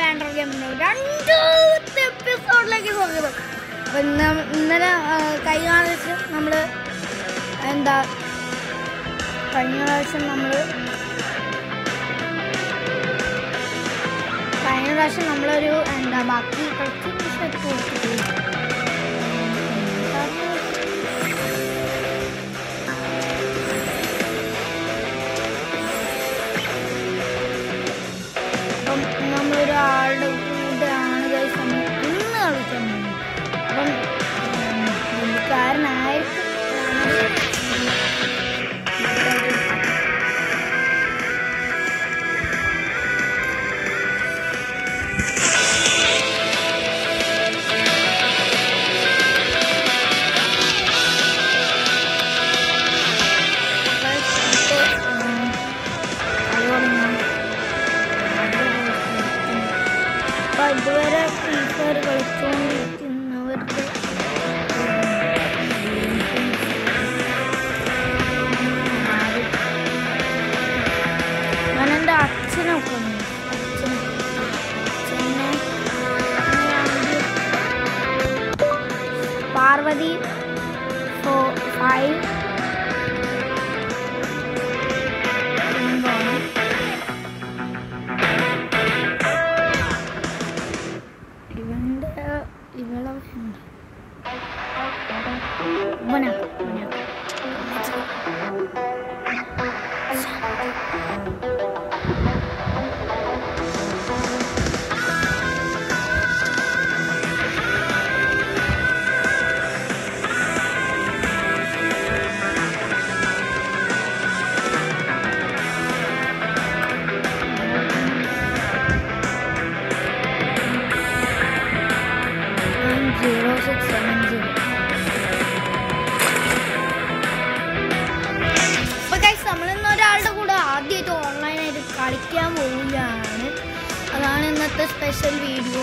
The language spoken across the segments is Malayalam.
ആൻഡ്രോയിഡ് ഗെയിമിൻ്റെ രണ്ടാമത്തെ എപ്പിസോഡിലേക്ക് സ്വാഗതം അപ്പം ഇന്ന് ഇന്നലെ ആ, കഴിഞ്ഞ പ്രാവശ്യം നമ്മൾ എന്താ കഴിഞ്ഞ പ്രാവശ്യം നമ്മൾ കഴിഞ്ഞ പ്രാവശ്യം നമ്മളൊരു എന്താ ബാക്കി കുറച്ച് ഷർട്ട് കൊടുത്തിട്ട് അപ്പം നമ്മളൊരാളുടെ കൂടെയാണ് guys നമ്മൾ ഇന്ന് കളിക്കാൻ പോകുന്നത് അപ്പം ഉം, പുള്ളിക്കാരനായിരിക്കും Guys, ഇപ്പൊ, ഉം, കളി തുടങ്ങാം. അപ്പൊ ഇതുവരെ ഫ്രീ ഫയർ കളിച്ചുകൊണ്ടിരിക്കുന്നവരുടെ ഞാൻ എൻ്റെ അച്ഛനൊക്കെ ഉണ്ട്. അച്ഛനെ അച്ഛനെ അങ്ങനെയാണെങ്കിൽ പാർവതി ഫോ ഫൈവ് എന്താണ് ഇവന്റെ ഇവളെ വേണ്ട ഇവനാക്കാം, ഇവനാക്കാം. Nine zero six seven zero. അപ്പൊ guys, നമ്മളിന്ന് ഒരാളുടെ കൂടെ ആദ്യമായിട്ട് ഓൺലൈനായിട്ട് കളിക്കാൻ പോവുകയാണ് അതാണ് ഇന്നത്തെ സ്പെഷ്യൽ വീഡിയോ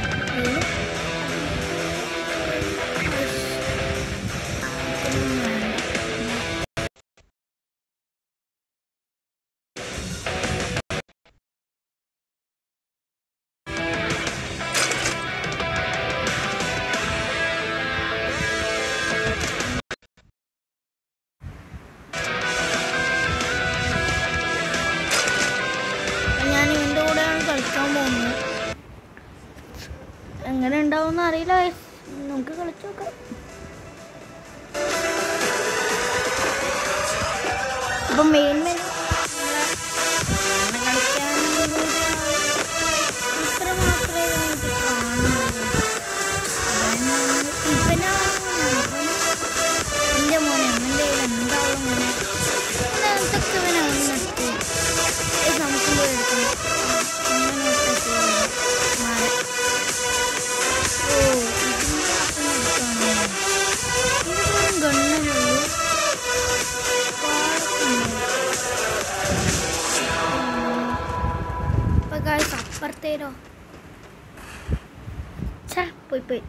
ഞാൻ ഇവൻ്റെ കൂടെയാണ് കളിക്കാൻ പോകുന്നത് എങ്ങനെ ഉണ്ടാവും അറിയില്ല guys. നമുക്ക് കളിച്ചു നോക്കാം അപ്പൊ മെയിൻ മെയിൻ കളിക്കാൻ ഇത്ര മാത്രമേ എനിക്ക് കാണുന്നുള്ളൂ ഇവനാണ് എൻ്റെ മോനെ എൻ്റെ കയ്യിൽ എന്താവും മോനെ ഇതൊക്കെ ഇവനാണ് നട്ടു ഇത് നമുക്ക് പോയി എടുക്കണം അങ്ങനെ ഇട്ട ശരിയല്ല. മരം. ഓ ഇതിൻ്റെ അകത്തുനിന്ന് എടുക്കുകയാണോ? ഇതിൻ്റെ വെറും ഗണ്ണല്ലേ ഉള്ളൂ? പാടത്തുണ്ടോ? ഇപ്പൊ guys അപ്പുറത്തേരോ ഛേ, പോയി പോയി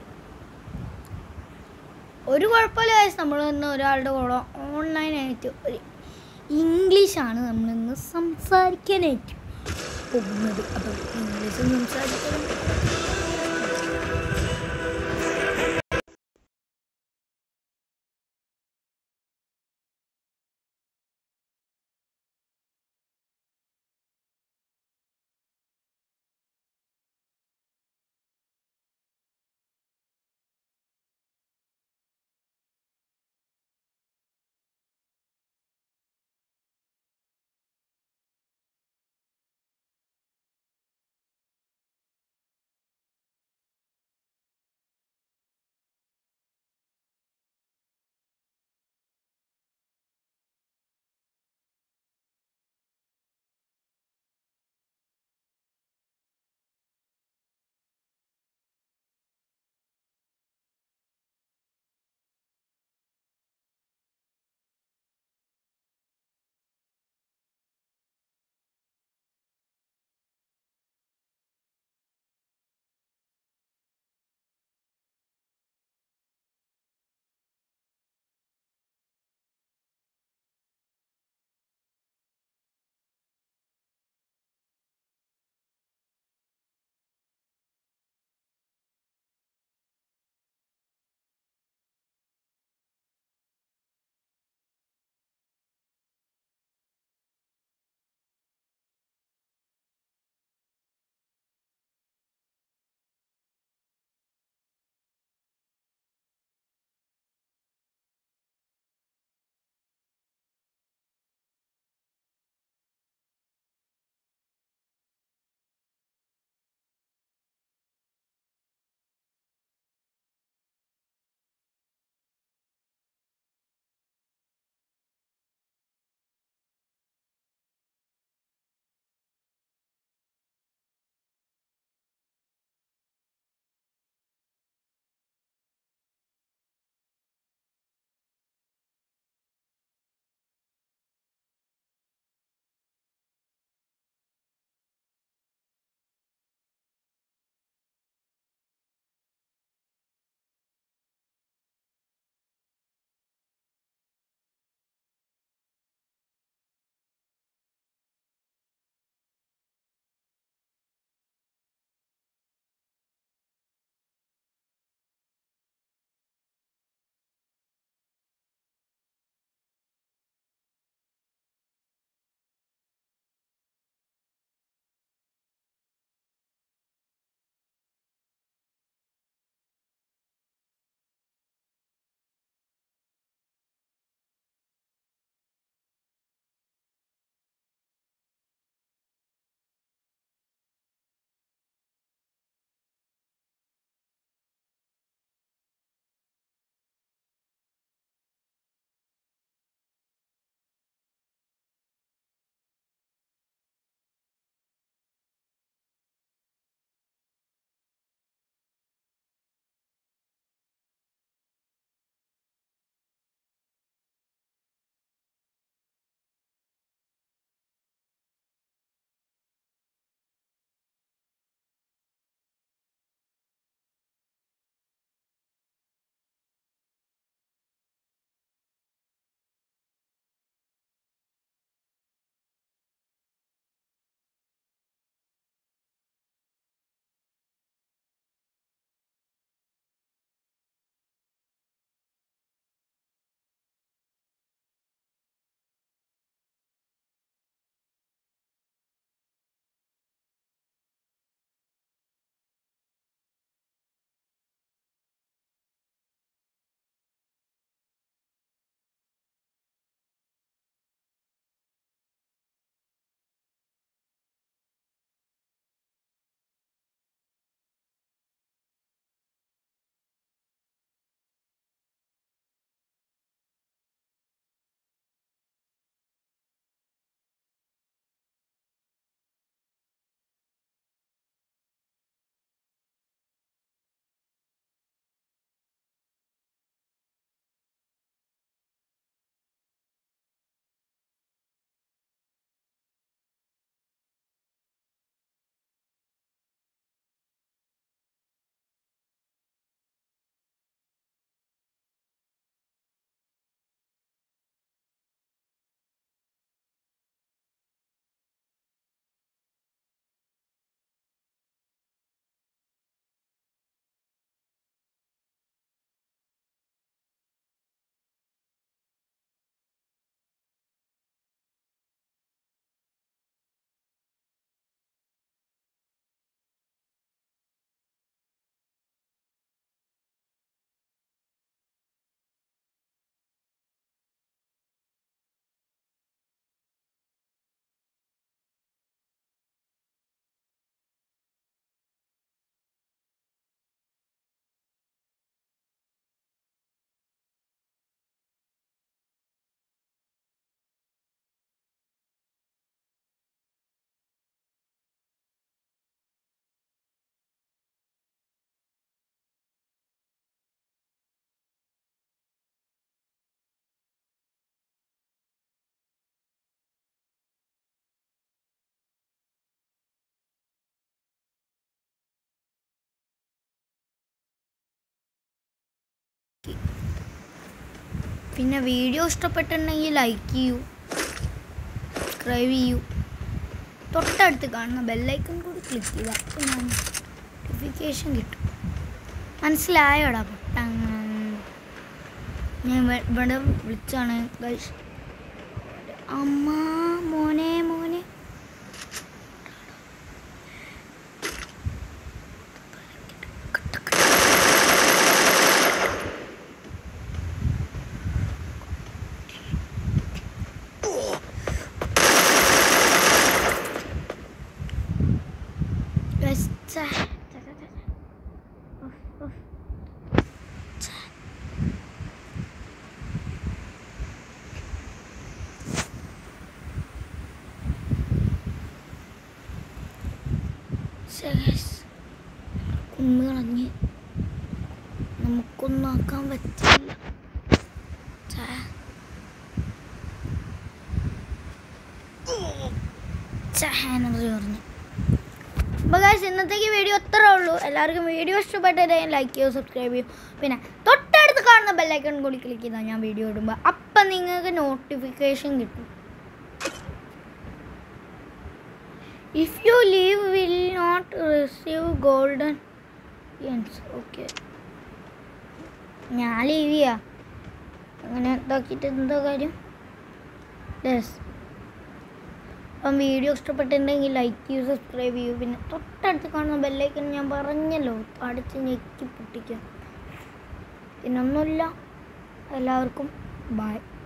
ഒരു കുഴപ്പമില്ല guys നമ്മൾ ഇന്ന് ഒരാളുടെ കൂടെ ഓൺലൈനായിട്ട് ഒരു ഇംഗ്ലീഷാണ് നമ്മൾ ഇന്ന് സംസാരിക്കാനായിട്ട് പോകുന്നത് അപ്പം ഇംഗ്ലീഷ് സംസാരിക്കണം പിന്നെ വീഡിയോ ഇഷ്ടപ്പെട്ടിട്ടുണ്ടെങ്കിൽ ലൈക്ക് ചെയ്യൂ സബ്സ്ക്രൈബ് ചെയ്യൂ തൊട്ടടുത്ത് കാണുന്ന ബെല്ലൈക്കൺ കൂടി ക്ലിക്ക് ചെയ്യുക അപ്പോൾ ഞാൻ നോട്ടിഫിക്കേഷൻ കിട്ടും മനസ്സിലായോടാ പൊട്ടൻ ഞാൻ ഇവ- ഇവിടെ വിളിച്ചാണ് ഗൈസ് അമ്മ മോനെ മോനെ Guys, ഛെ, ഛെ, ഛെ, ഛെ, ഛെ. ഉഫ്, ഉഫ്. ഛെ. ഛെ, guys. കുമ്മി കളഞ്ഞ് നമുക്കൊന്നും ആക്കാൻ പറ്റില്ല ഛെ. ഛെ, എനർജി പറഞ്ഞു അപ്പോൾ ഗൈസ് ഇന്നത്തേക്ക് വീഡിയോ അത്രേ ഉള്ളൂ എല്ലാവർക്കും വീഡിയോ ഇഷ്ടപ്പെട്ടതായി ലൈക്ക് ചെയ്യൂ സബ്സ്ക്രൈബ് ചെയ്യൂ പിന്നെ തൊട്ടടുത്ത് കാണുന്ന ബെല്ലൈക്കൺ കൂടി ക്ലിക്ക് ചെയ്താൽ ഞാൻ വീഡിയോ ഇടുമ്പോൾ അപ്പം നിങ്ങൾക്ക് നോട്ടിഫിക്കേഷൻ കിട്ടും if you leave will not receive golden യെൻസ് ഓക്കെ ഞാൻ ലീവ് ചെയ്യാം അങ്ങനെ ഇതാക്കിയിട്ട് എന്താ കാര്യം യെസ് അപ്പം വീഡിയോ ഇഷ്ടപ്പെട്ടിട്ടുണ്ടെങ്കിൽ ലൈക്ക് ചെയ്യൂ സബ്സ്ക്രൈബ് ചെയ്യൂ പിന്നെ തൊട്ടടുത്ത് കാണുന്ന ബെല്ലൈക്കൻ ഞാൻ പറഞ്ഞല്ലോ അടിച്ച് ഞെക്കി പൊട്ടിക്കുക പിന്നെ ഒന്നുമില്ല എല്ലാവർക്കും ബൈ